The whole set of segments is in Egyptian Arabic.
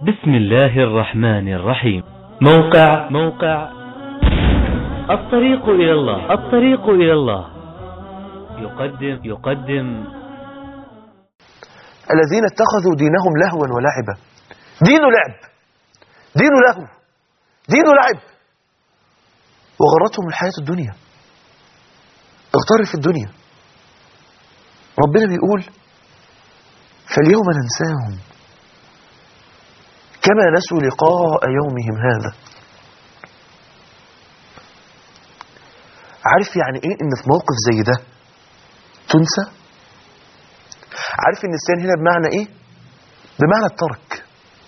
بسم الله الرحمن الرحيم موقع موقع الطريق إلى الله الطريق إلى الله يقدم يقدم الذين اتخذوا دينهم لهوا ولعبا دينه لعب دينه لهو دينه لعب وغرتهم الحياة الدنيا اغتر في الدنيا ربنا بيقول فاليوم ننساهم كما نسوا لقاء يومهم هذا عارف يعني ايه ان في موقف زي ده تنسى عارف النسيان هنا بمعنى ايه بمعنى الترك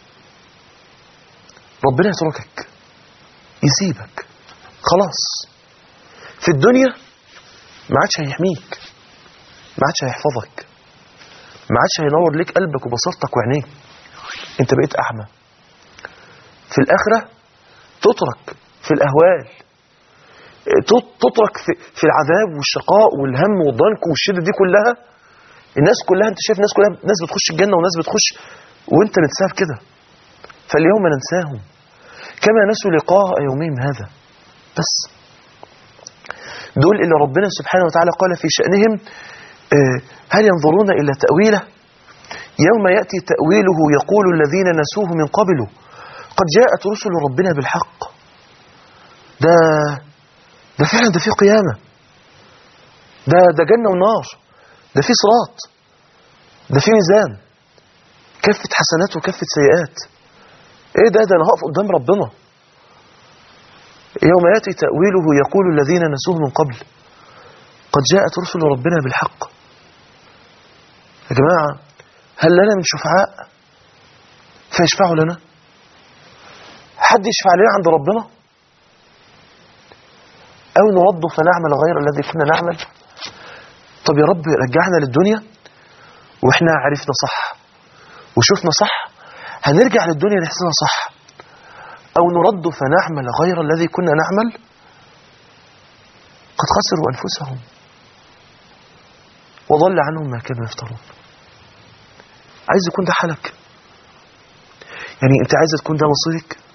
ربنا يتركك يسيبك خلاص في الدنيا ما عادش هيحميك ما عادش هيحفظك ما عادش هينور ليك قلبك وبصيرتك وعينيك انت بقيت اعمى في الاخره تترك في الاهوال تترك في, في العذاب والشقاء والهم والضنك والشده دي كلها الناس كلها انت شايف الناس كلها ناس بتخش الجنه وناس بتخش وانت متساب كده فاليوم ننساهم كما نسوا لقاء يومهم هذا بس دول اللي ربنا سبحانه وتعالى قال في شأنهم آه، هل ينظرون إلى تأويله يوم يأتي تأويله يقول الذين نسوه من قبله قد جاءت رسل ربنا بالحق ده ده فعلا ده في قيامة ده ده جنة ونار ده في صراط ده في ميزان كفة حسنات وكفة سيئات ايه ده ده انا هقف قدام ربنا يوم ياتي تأويله يقول الذين نسوه من قبل قد جاءت رسل ربنا بالحق يا جماعة هل لنا من شفعاء فيشفعوا لنا حد يشفع لنا عند ربنا أو نرد فنعمل غير الذي كنا نعمل طب يا رب رجعنا للدنيا واحنا عرفنا صح وشفنا صح هنرجع للدنيا نحسنها صح أو نرد فنعمل غير الذي كنا نعمل قد خسروا أنفسهم وضل عنهم ما كانوا يفترون عايز يكون ده حالك يعني انت عايز تكون ده مصيرك